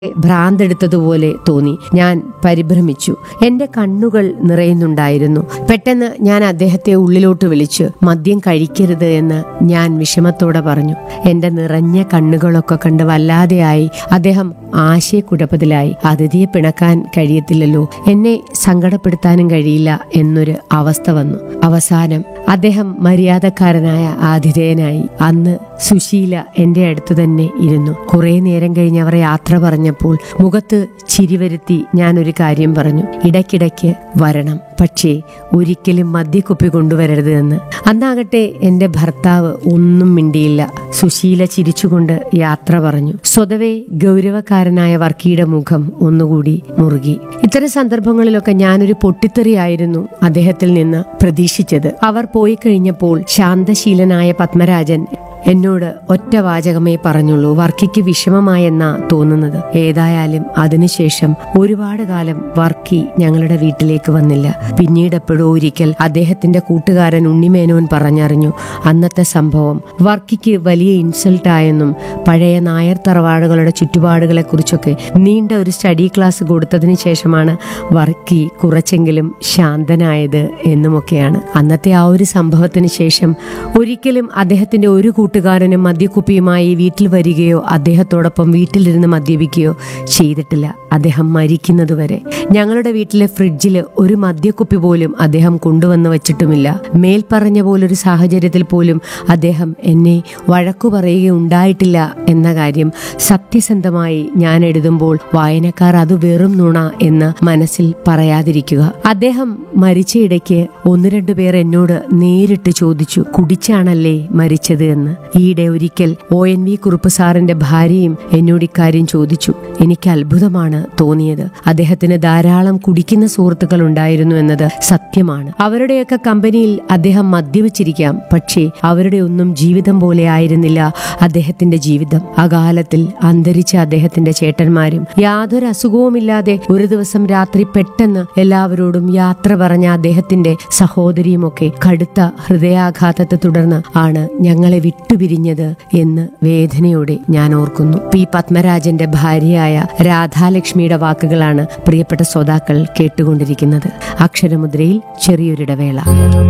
ഭ്രാന്തെടുത്തതുപോലെ തോന്നി ഞാൻ പരിഭ്രമിച്ചു എന്റെ കണ്ണുകൾ നിറയുന്നുണ്ടായിരുന്നു പെട്ടെന്ന് ഞാൻ അദ്ദേഹത്തെ ഉള്ളിലോട്ട് വിളിച്ചു മദ്യം കഴിക്കരുത് എന്ന് ഞാൻ വിഷമത്തോടെ പറഞ്ഞു എന്റെ നിറഞ്ഞ കണ്ണുകളൊക്കെ കണ്ട് വല്ലാതെയായി അദ്ദേഹം ആശയക്കുഴപ്പത്തിലായി അതിഥിയെ പിണക്കാൻ കഴിയത്തില്ലല്ലോ എന്നെ സങ്കടപ്പെടുത്താനും കഴിയില്ല എന്നൊരു അവസ്ഥ വന്നു അവസാനം അദ്ദേഹം മര്യാദക്കാരനായ ആതിഥേയനായി അന്ന് സുശീല എന്റെ അടുത്ത് തന്നെ ഇരുന്നു കുറെ നേരം കഴിഞ്ഞ് അവർ യാത്ര പറഞ്ഞപ്പോൾ മുഖത്ത് ചിരിവരുത്തി ഞാൻ ഒരു കാര്യം പറഞ്ഞു ഇടയ്ക്കിടയ്ക്ക് വരണം പക്ഷേ ഒരിക്കലും മദ്യക്കുപ്പി കൊണ്ടുവരരുത് എന്ന് അന്നാകട്ടെ എന്റെ ഭർത്താവ് ഒന്നും മിണ്ടിയില്ല സുശീല ചിരിച്ചുകൊണ്ട് യാത്ര പറഞ്ഞു സ്വതവേ ഗൗരവക്കാരനായ വർക്കിയുടെ മുഖം ഒന്നുകൂടി മുറുകി ഇത്തരം സന്ദർഭങ്ങളിലൊക്കെ ഞാനൊരു പൊട്ടിത്തെറിയായിരുന്നു അദ്ദേഹത്തിൽ നിന്ന് പ്രതീക്ഷിച്ചത് അവർ പോയി കഴിഞ്ഞപ്പോൾ ശാന്തശീലനായ പത്മരാജൻ എന്നോട് ഒറ്റ വാചകമേ പറഞ്ഞുള്ളൂ വർക്കിക്ക് വിഷമമായെന്നാ തോന്നുന്നത് ഏതായാലും അതിനുശേഷം ഒരുപാട് കാലം വർക്കി ഞങ്ങളുടെ വീട്ടിലേക്ക് വന്നില്ല പിന്നീട് എപ്പോഴോ ഒരിക്കൽ അദ്ദേഹത്തിന്റെ കൂട്ടുകാരൻ ഉണ്ണിമേനോൻ പറഞ്ഞറിഞ്ഞു അന്നത്തെ സംഭവം വർക്കിക്ക് വലിയ ഇൻസൾട്ട് ആയെന്നും പഴയ നായർ തറവാടുകളുടെ ചുറ്റുപാടുകളെ കുറിച്ചൊക്കെ നീണ്ട ഒരു സ്റ്റഡി ക്ലാസ് കൊടുത്തതിന് ശേഷമാണ് വർക്കി കുറച്ചെങ്കിലും ശാന്തനായത് എന്നുമൊക്കെയാണ് അന്നത്തെ ആ ഒരു സംഭവത്തിന് ശേഷം ഒരിക്കലും അദ്ദേഹത്തിന്റെ ഒരു കൂട്ടുകാരനും മദ്യക്കുപ്പിയുമായി വീട്ടിൽ വരികയോ അദ്ദേഹത്തോടൊപ്പം വീട്ടിലിരുന്ന് മദ്യപിക്കുകയോ ചെയ്തിട്ടില്ല അദ്ദേഹം മരിക്കുന്നതുവരെ ഞങ്ങളുടെ വീട്ടിലെ ഫ്രിഡ്ജിൽ ഒരു മദ്യക്കുപ്പി പോലും അദ്ദേഹം കൊണ്ടുവന്ന് വച്ചിട്ടുമില്ല മേൽപ്പറഞ്ഞ പോലൊരു സാഹചര്യത്തിൽ പോലും അദ്ദേഹം എന്നെ വഴക്കു പറയുകയുണ്ടായിട്ടില്ല എന്ന കാര്യം സത്യസന്ധമായി ഞാൻ എഴുതുമ്പോൾ വായനക്കാർ അത് വെറും നുണ എന്ന് മനസ്സിൽ പറയാതിരിക്കുക അദ്ദേഹം മരിച്ചയിടയ്ക്ക് ഒന്ന് രണ്ടു പേർ എന്നോട് നേരിട്ട് ചോദിച്ചു കുടിച്ചാണല്ലേ മരിച്ചത് എന്ന് ഈയിടെ ഒരിക്കൽ ഒ എൻ വി കുറുപ്പ് സാറിന്റെ ഭാര്യയും എന്നോട് ഇക്കാര്യം ചോദിച്ചു എനിക്ക് അത്ഭുതമാണ് തോന്നിയത് അദ്ദേഹത്തിന് ധാരാളം കുടിക്കുന്ന സുഹൃത്തുക്കൾ ഉണ്ടായിരുന്നു എന്നത് സത്യമാണ് അവരുടെയൊക്കെ കമ്പനിയിൽ അദ്ദേഹം മദ്യപിച്ചിരിക്കാം പക്ഷേ അവരുടെ ഒന്നും ജീവിതം പോലെ ആയിരുന്നില്ല അദ്ദേഹത്തിന്റെ ജീവിതം അകാലത്തിൽ അന്തരിച്ച അദ്ദേഹത്തിന്റെ ചേട്ടന്മാരും യാതൊരു അസുഖവുമില്ലാതെ ഒരു ദിവസം രാത്രി പെട്ടെന്ന് എല്ലാവരോടും യാത്ര പറഞ്ഞ അദ്ദേഹത്തിന്റെ സഹോദരിയുമൊക്കെ കടുത്ത ഹൃദയാഘാതത്തെ തുടർന്ന് ആണ് ഞങ്ങളെ വിട്ടുപിരിഞ്ഞത് എന്ന് വേദനയോടെ ഞാൻ ഓർക്കുന്നു പി പത്മരാജന്റെ ഭാര്യയായ രാധാലക്ഷ്മിയുടെ വാക്കുകളാണ് പ്രിയപ്പെട്ട ശ്രോതാക്കൾ കേട്ടുകൊണ്ടിരിക്കുന്നത് അക്ഷരമുദ്രയിൽ ചെറിയൊരിടവേള